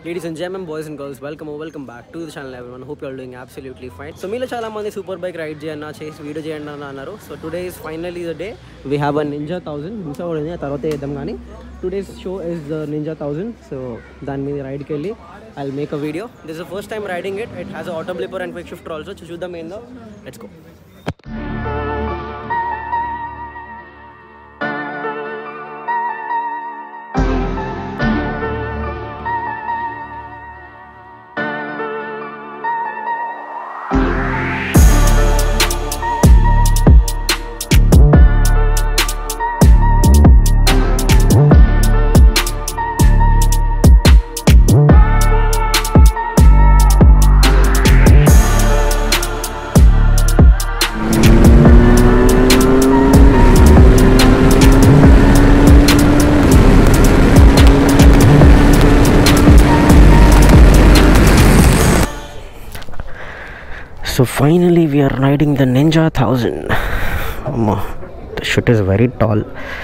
Ladies and gentlemen, boys and girls, welcome or welcome back to the channel everyone. Hope you are doing absolutely fine. So మీలో చాలా మంది super bike ride చేయన్నా చేసి video చేయండి అని అన్నారు so today is finally the day we have a Ninja thousand miss అవ్వలేదు ఆ తర్వాత చేద్దాం కానీ today's show is the Ninja thousand so దాని మీద రైడ్కి వెళ్ళి I make a video this the first time riding it it has auto blipper and quick shifter also చూద్దాం ఏందో let's go So finally we are riding the Ninja 1000. Amma, the shit is very tall.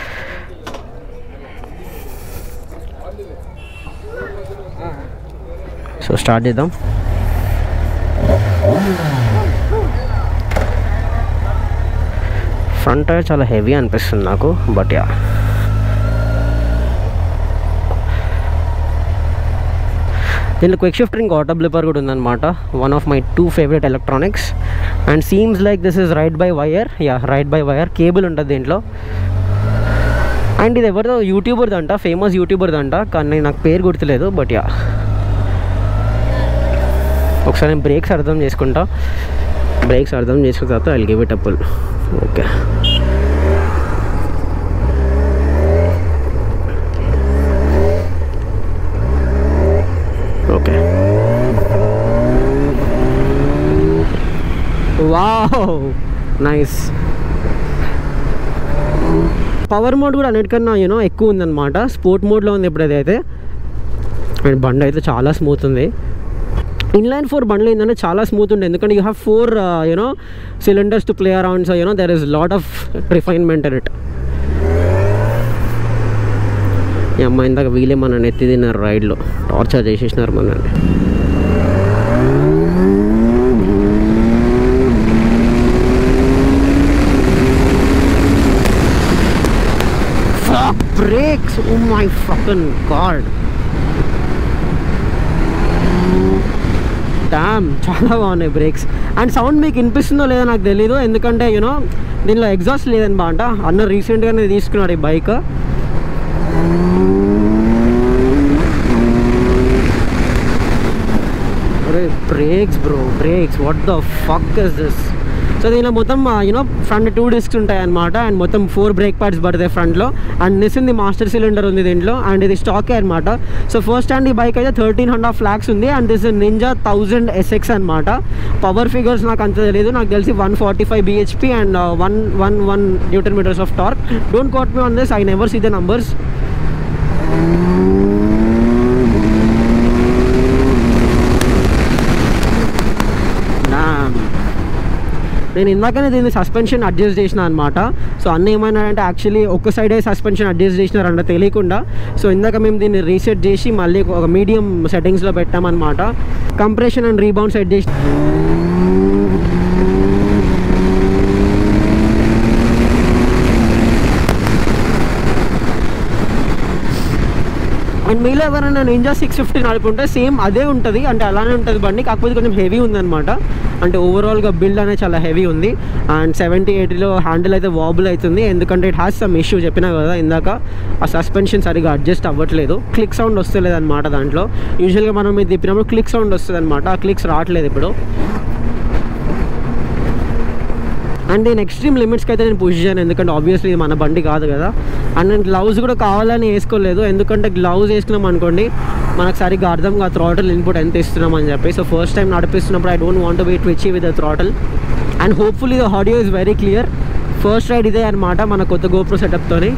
So start చేద్దాం front tyre చాలా heavy అనిపిస్తుంది నాకు but yeah దీంట్లో quick shifting auto blipper కూడా ఉందన్నమాట one of my two favourite electronics and seems like this is ride by wire yeah ride by wire cable ఉంటుంది దీంట్లో and ఇది ఎవరిదో యూట్యూబర్ది అంట ఫేమస్ యూట్యూబర్ది అంట కానీ నాకు పేరు గుర్తులేదు బట్ యా ఒకసారి నేను బ్రేక్స్ అర్థం చేసుకుంటా బ్రేక్స్ అర్థం చేసుకున్న తర్వాత ఐ గివ్ ఇట్ అప్పుల్ okay okay wow nice power mode కూడా అన్నిటికన్నా యూనో ఎక్కువ ఉందన్నమాట స్పోర్ట్ మోడ్లో ఉంది ఇప్పుడు అదైతే అండ్ బండి అయితే చాలా స్మూత్ ఉంది ఇన్లైన్ ఫోర్ బండ్లు ఏంటంటే చాలా స్మూత్ ఉండే ఎందుకంటే you have four you know cylinders to play around so you know there is lot of refinement in it ఈ అమ్మాయి ఇందాక వీలే మన ఎత్తి తిన్నారు రైడ్లో టార్చర్ చేసేసినారు మనల్ని brakes oh my fucking God damn చాలా బాగున్నాయి బ్రేక్స్ అండ్ సౌండ్ మీకు వినిపిస్తుందో లేదో నాకు తెలీదు ఎందుకంటే యూనో దీనిలో ఎగ్జాస్ట్ లేదనమాట అన్న రీసెంట్గానే తీసుకున్నాడు ఈ బైక్ అరే brakes bro brakes what the fuck is this so దీనిలో మొత్తం యూనో ఫ్రంట్ టూ డిస్క్స్ ఉంటాయి అనమాట అండ్ మొత్తం ఫోర్ బ్రేక్ ప్యాడ్స్ పడతాయి ఫ్రంట్లో అండ్ నిసింది మాస్టర్ సిలిండర్ ఉంది దీంట్లో అండ్ ఇది స్టాకే అనమాట సో ఫస్ట్ హ్యాండ్ ఈ బైక్ అయితే థర్టీన్ హండ్రెడ్ ఆఫ్ ల్యాక్స్ ఉంది and this Ninja thousand SX అనమాట పవర్ ఫిగర్స్ నాకు అంత తెలియదు నాకు తెలిసి one forty five BHP and one one one newton metres of torque don't quote me on this I never see the numbers నేను ఇందాకనే దీన్ని సస్పెన్షన్ అడ్జస్ట్ చేసిన అనమాట సో అన్న ఏమైనాడంటే యాక్చువల్లీ ఒక సైడే సస్పెన్షన్ అడ్జస్ట్ చేసినారంట తెలియకుండా సో ఇందాక మేము దీన్ని రీసెట్ చేసి మళ్ళీ ఒక మీడియం సెట్టింగ్స్లో పెట్టామన్నమాట కంప్రెషన్ అండ్ రీబౌండ్ సెట్ చేసి అండ్ మీలో ఎవరైనా నింజా సిక్స్ ఫిఫ్టీ నడుపుంటే సేమ్ అదే ఉంటుంది అంటే అలానే ఉంటుంది బండి కాకపోతే కొంచెం హెవీ ఉందన్నమాట అంటే ఓవరాల్గా బిల్డ్ అనేది చాలా హెవీ ఉంది అండ్ సెవెంటీ ఎయిటీలో హ్యాండిల్ అయితే వాబుల్ అవుతుంది ఎందుకంటే ఇట్ హ్యాస్ సమ్ ఇష్యూ చెప్పినా కదా ఇందాక ఆ సస్పెన్షన్ సరిగా అడ్జస్ట్ అవ్వట్లేదు క్లిక్ సౌండ్ వస్తలేదు అనమాట దాంట్లో యూజువల్గా మనం ఇది తిప్పినప్పుడు క్లిక్ సౌండ్ వస్తుంది అనమాట ఆ క్లిక్స్ రావట్లేదు ఇప్పుడు అండ్ నేను ఎక్స్ట్రీమ్ లిమిట్స్కి అయితే నేను పుష్ చేయను ఎందుకంటే ఆబ్వియస్లీ ఇది మన బండి కాదు కదా అండ్ నేను గ్లౌజ్ కూడా కావాలని వేసుకోలేదు ఎందుకంటే గ్లౌజ్ వేసుకున్నాం అనుకోండి మనకు సరిగ్గా అర్థం కాదు థ్రాటల్ ఇన్పుట్ ఎంత ఇస్తున్నాం అని చెప్పి సో ఫస్ట్ టైం నడిపిస్తున్నప్పుడు I don't want be twitch with the throttle and hopefully the audio is very clear first ride ఇదే అనమాట మన కొత్త గోప్రో సెటప్తోని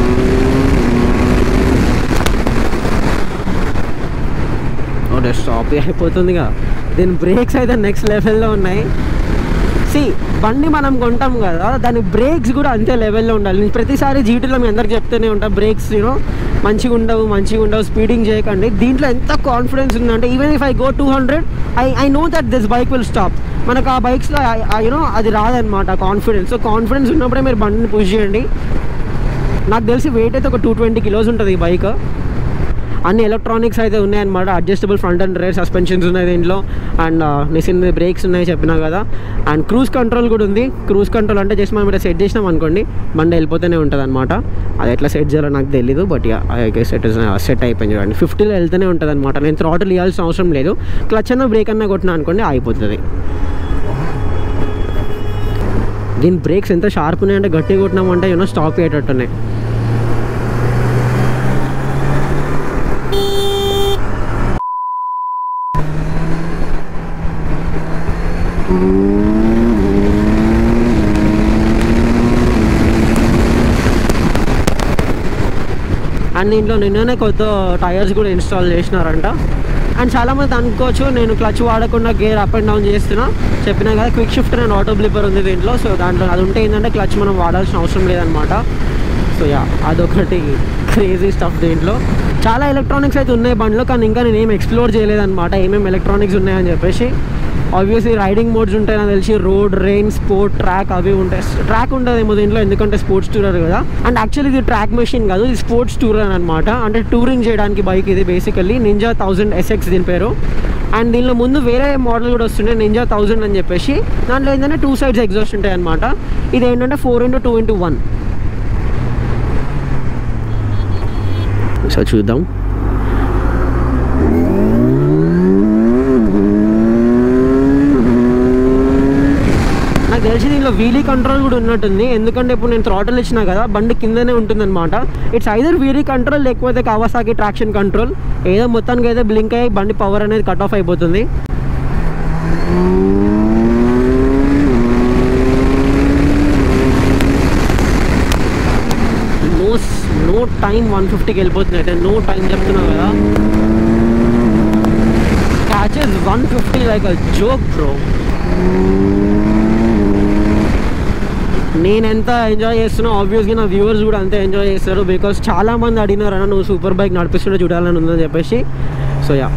స్టాప్ హ్యాపీ అయిపోతుందిగా దీని బ్రేక్స్ అయితే నెక్స్ట్ లెవెల్లో ఉన్నాయి సి బండి మనం కొంటాం కదా దాని బ్రేక్స్ కూడా అంతే లెవెల్లో ఉండాలి నేను ప్రతిసారి జీటీలో మీ అందరికి చెప్తూనే ఉంటా బ్రేక్స్ యూనో మంచిగా ఉండవు మంచిగా ఉండవు స్పీడింగ్ చేయకండి దీంట్లో ఎంత కాన్ఫిడెన్స్ ఉందంటే even if I go two hundred I I know that this bike will stop మనకు ఆ బైక్స్లో యూనో అది రాదనమాట కాన్ఫిడెన్స్ సో కాన్ఫిడెన్స్ ఉన్నప్పుడే మీరు బండిని పుష్ చేయండి నాకు తెలిసి వెయిట్ అయితే ఒక టూ ట్వంటీ కిలోస్ ఉంటుంది ఈ బైక్ అన్ని ఎలక్ట్రానిక్స్ అయితే ఉన్నాయన్నమాట adjustable front and rear suspensions ఉన్నాయి దీంట్లో అండ్ నిసిన్ బ్రేక్స్ ఉన్నాయి చెప్పినా కదా అండ్ క్రూజ్ కంట్రోల్ కూడా ఉంది క్రూజ్ కంట్రోల్ అంటే జస్ట్ మనం ఇక్కడ సెట్ చేసినాం అనుకోండి బండి వెళ్ళిపోతూనే ఉంటుంది అనమాట అది ఎట్లా సెట్ చేయాలో నాకు తెలీదు బట్ సెట్ సెట్ అయిపోయింది చూడండి ఫిఫ్టీలో వెళ్తూనే ఉంటుంది అనమాట నేను థ్రాటిల్ ఇవ్వాల్సిన అవసరం లేదు క్లచ్ అన్న బ్రేక్ అన్న కొట్టినా అనుకోండి అయిపోతుంది దీని బ్రేక్స్ ఎంత షార్ప్ ఉన్నాయంటే గట్టిగా కొట్టినామంటే యూనో స్టాప్ అయ్యేటట్టున్నాయి అండ్ దీంట్లో నిన్ననే కొత్త టైర్స్ కూడా ఇన్స్టాల్ చేసినారంట అండ్ చాలామంది అనుకోవచ్చు నేను క్లచ్ వాడకుండా గేర్ అప్ అండ్ డౌన్ చేస్తున్నా చెప్పినా కదా quick shift and auto blipper ఉంది దీంట్లో సో దాంట్లో అది ఉంటే ఏంటంటే క్లచ్ మనం వాడాల్సిన అవసరం లేదనమాట సో యా అదొకటి క్రేజీ స్టఫ్ దీంట్లో చాలా ఎలక్ట్రానిక్స్ అయితే ఉన్నాయి బండిలో కానీ ఇంకా నేను ఏం ఎక్స్ప్లోర్ చేయలేదన్నమాట ఏమేమి ఎలక్ట్రానిక్స్ ఉన్నాయని చెప్పేసి ఆబ్వియస్లీ రైడింగ్ మోడ్స్ ఉంటాయి నాకు తెలిసి రోడ్ రెయిన్ స్పోర్ట్ ట్రాక్ అవి ఉంటాయి ట్రాక్ ఉంటుందేమో దీంట్లో ఎందుకంటే స్పోర్ట్స్ టూరర్ కదా అండ్ యాక్చువల్లీ ఇది ట్రాక్ మెషిన్ కాదు ఇది స్పోర్ట్స్ టూరర్ అనమాట అంటే టూరింగ్ చేయడానికి బైక్ ఇది బేసికల్లీ నింజా థౌజండ్ ఎస్ఎక్స్ దీని పేరు అండ్ దీనిలో ముందు వేరే మోడల్ కూడా వస్తుండే నింజా థౌజండ్ అని చెప్పేసి దాంట్లో ఏంటంటే టూ సైడ్స్ ఎగ్జాస్ట్ ఉంటాయి అనమాట ఇది ఏంటంటే four into two into one so చూద్దాం నాకు తెలిసి దీనిలో వీలీ కంట్రోల్ కూడా ఉన్నట్టుంది ఎందుకంటే ఇప్పుడు నేను థ్రాటల్ ఇచ్చినా కదా బండి కిందనే ఉంటుందన్నమాట ఇట్స్ ఐదర్ వీలీ కంట్రోల్ లేకపోతే కవాసాకి ట్రాక్షన్ కంట్రోల్ ఏదో మొత్తానికి అయితే బ్లింక్ అయ్యి బండి పవర్ అనేది కట్ ఆఫ్ అయిపోతుంది నో నో టైం వన్ ఫిఫ్టీకి వెళ్ళిపోతుంది అయితే నో టైం చెప్తున్నా కదా catches one fifty like a joke bro నేను ఎంత ఎంజాయ్ చేస్తున్నా ఆబ్వియస్గా నా వ్యూవర్స్ కూడా అంతే ఎంజాయ్ చేస్తారు బికాస్ చాలా మంది అడిగినారు అన్న నువ్వు సూపర్ బైక్ నడిపిస్తుంటే చూడాలని ఉందని చెప్పేసి సో యా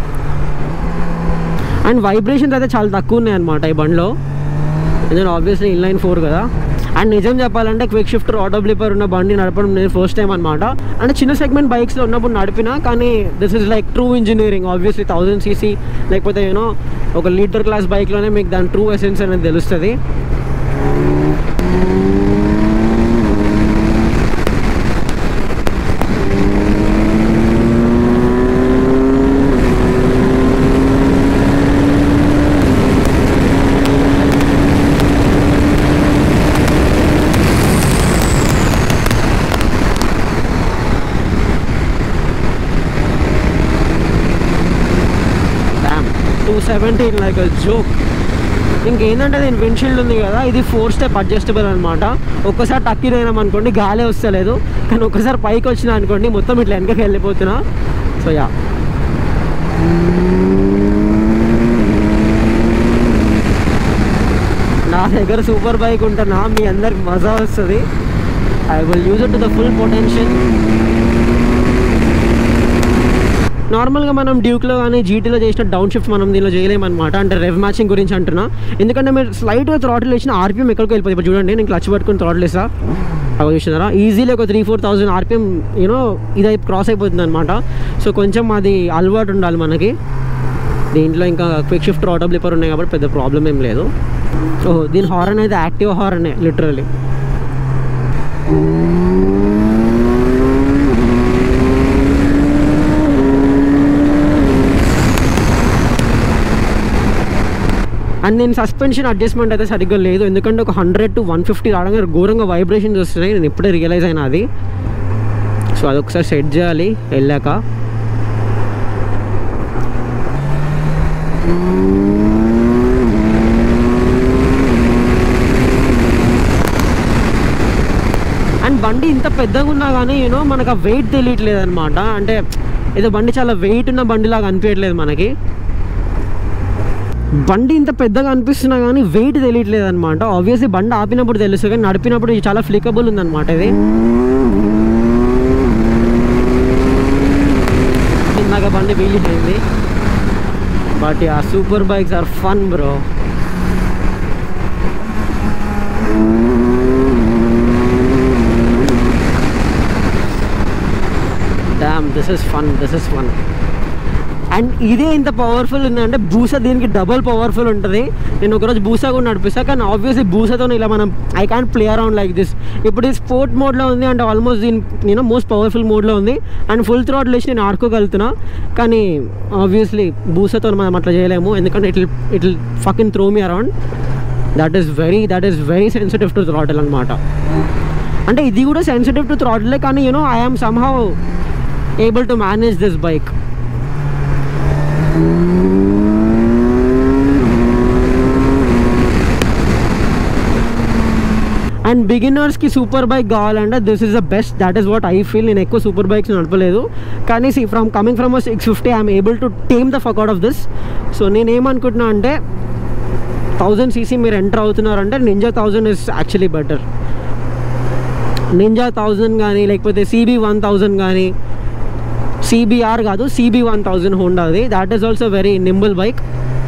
అండ్ వైబ్రేషన్స్ అయితే చాలా తక్కువ ఉన్నాయి అనమాట ఈ బండిలో ఎందుకంటే ఆబ్వియస్లీ ఇన్లైన్ ఫోర్ కదా అండ్ నిజం చెప్పాలంటే క్విక్ షిఫ్టర్ ఆటో బ్లిపర్ ఉన్న బండి నడపడం నేను ఫస్ట్ టైం అనమాట అంటే చిన్న సెగ్మెంట్ బైక్స్లో ఉన్నప్పుడు నడిపినా కానీ this is like true engineering obviously thousand CC లేకపోతే యూనో ఒక లీటర్ క్లాస్ బైక్లోనే మీకు దాని ట్రూ ఎసెన్స్ అనేది తెలుస్తుంది టూ సెవెంటీన్ లైక్ జోక్ ఇంకేంటంటే దీని విండ్షీల్డ్ ఉంది కదా ఇది ఫోర్ స్టెప్ అడ్జస్టబుల్ అనమాట ఒక్కసారి టక్కి పోయినాం అనుకోండి గాలి వస్తలేదు కానీ ఒక్కసారి పైకి వచ్చినా అనుకోండి మొత్తం ఇట్లా వెనకకి వెళ్ళిపోతున్నా సో యా నా దగ్గర సూపర్ బైక్ ఉంటున్నా మీ అందరికి మజా వస్తుంది I will use it to the full potential నార్మల్గా మనం డ్యూక్లో కానీ జీటీలో చేసిన డౌన్ షిఫ్ట్ మనం దీనిలో చేయలేమన్నమాట అంటే రెవ్ మ్యాచింగ్ గురించి అంటున్నా ఎందుకంటే మీరు స్లైట్గా థ్రాటిల్ వేసిన ఆర్పిఎం ఎక్కడికి వెళ్ళిపోతుంది ఇప్పుడు చూడండి నేను క్లచ్ పట్టుకుని థ్రాటిల్ వేసా అవి చూసినారా ఈజీలీ ఒక three four thousand RPM you know ఇది క్రాస్ అయిపోతుంది అనమాట సో కొంచెం అది అలవాటు ఉండాలి మనకి దీంట్లో ఇంకా క్విక్ షిఫ్ట్ ఆటో బ్లిపర్ ఉన్నాయి కాబట్టి పెద్ద ప్రాబ్లం ఏం లేదు ఓహో దీని హారన్ అయితే యాక్టివ్ హారనే లిటరలీ అండ్ నేను సస్పెన్షన్ అడ్జస్ట్మెంట్ అయితే సరిగ్గా లేదు ఎందుకంటే ఒక హండ్రెడ్ టు వన్ ఫిఫ్టీ రావడంగా ఘోరంగా వైబ్రేషన్స్ వస్తున్నాయి నేను ఇప్పుడే రియలైజ్ అయినా అది సో అదొకసారి సెట్ చేయాలి వెళ్ళాక అండ్ బండి ఇంత పెద్దగా ఉన్నా కానీ యూనో మనకు ఆ వెయిట్ తెలియట్లేదు అనమాట అంటే ఏదో బండి చాలా వెయిట్ ఉన్న బండిలాగా అనిపించట్లేదు మనకి బండి ఇంత పెద్దగా అనిపిస్తున్నా కానీ వెయిట్ తెలియట్లేదు అనమాట ఆబ్వియస్లీ బండి ఆపినప్పుడు తెలుసు కానీ నడిపినప్పుడు ఇది చాలా ఫ్లికబుల్ ఉందన్నమాట ఇది ఇందాక బండి వీలిపోయింది బట్ ఆ super bikes are fun bro damn this is fun this is fun and ఇదే ఇంత పవర్ఫుల్ ఉందంటే బూసా దీనికి డబల్ పవర్ఫుల్ ఉంటుంది నేను ఒకరోజు బూసా కూడా నడిపిస్తా కానీ ఆబ్వియస్లీ బూసాతో ఇలా మనం I can play around like this ఇప్పుడు ఇది స్పోర్ట్ మోడ్లో ఉంది అండ్ ఆల్మోస్ట్ దీని నేను మోస్ట్ పవర్ఫుల్ మోడ్లో ఉంది అండ్ ఫుల్ థ్రోట్ లేచి నేను ఆడుకోగలుగుతున్నా కానీ ఆబ్వియస్లీ బూసాతో మనం అట్లా చేయలేము ఎందుకంటే it it fucking throw me around that is very that is very sensitive to throttle అనమాట అంటే ఇది కూడా సెన్సిటివ్ టు థ్రాటలే కానీ you know I am somehow able to manage this bike and బిగినర్స్కి సూపర్ బైక్ కావాలంటే this is the best that is what I feel నేను ఎక్కువ సూపర్ బైక్స్ నడపలేదు కానీ see from coming from six fifty I'm able to tame the fuck out of this so నేను ఏమనుకుంటున్నా అంటే thousand CC మీరు enter అవుతున్నారంటే Ninja thousand is actually better Ninja thousand కానీ లేకపోతే సిబి వన్ థౌజండ్ కానీ సిబిఆర్ కాదు సిబి వన్ థౌజండ్ హోండాది that is also very nimble bike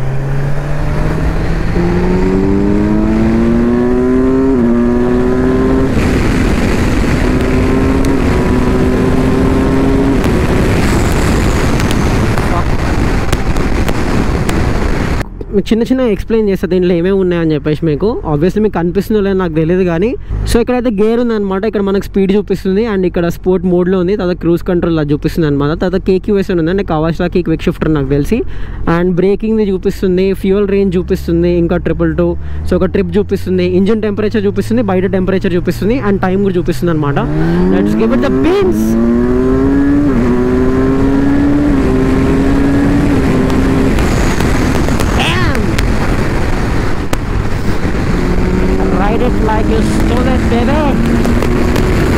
మీకు చిన్న చిన్న ఎక్స్ప్లెయిన్ చేస్తా దీంట్లో ఏమేమి ఉన్నాయని చెప్పేసి మీకు ఆబ్వియస్లీ మీకు కనిపిస్తుందో లేదో నాకు తెలియదు కానీ సో ఇక్కడైతే గేర్ ఉందన్నమాట ఇక్కడ మనకు స్పీడ్ చూపిస్తుంది అండ్ ఇక్కడ స్పోర్ట్ మోడ్లో ఉంది తర్వాత క్రూజ్ కంట్రోల్ అది చూపిస్తుంది అనమాట తర్వాత కేక్యూఎస్ ఉంది అంటే కవాసాకి క్విక్ షిఫ్టర్ నాకు తెలిసి అండ్ బ్రేకింగ్ది చూపిస్తుంది ఫ్యూయల్ రేంజ్ చూపిస్తుంది ఇంకా ట్రిపుల్ టూ సో ఒక ట్రిప్ చూపిస్తుంది ఇంజిన్ టెంపరేచర్ చూపిస్తుంది బయట టెంపరేచర్ చూపిస్తుంది అండ్ టైం కూడా చూపిస్తుంది అనమాట let's give it the beans Ride it like you stole it, baby.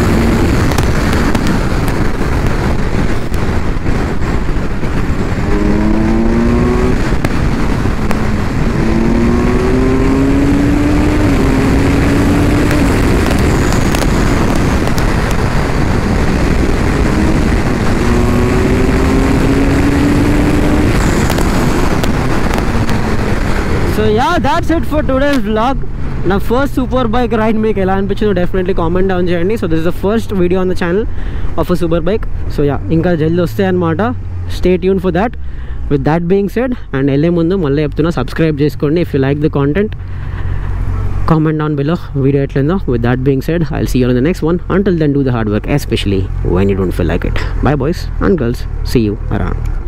So yeah that's it for today's blog నా ఫస్ట్ సూపర్ బైక్ రైడ్ మీకు ఎలా అనిపించిందో డెఫినెట్లీ కామెంట్ డౌన్ చేయండి so this is the first video on the channel of a super bike so yeah ఇంకా జల్దీ వస్తాయి అనమాట stay tune for that with that being said and వెళ్ళే ముందు మళ్ళీ చెప్తున్నా సబ్స్క్రైబ్ చేసుకోండి if you like the content comment down below video ఎట్లయిందో with that being said I'll see you in the next one until then do the hard work especially when you don't feel like it bye boys and girls see you around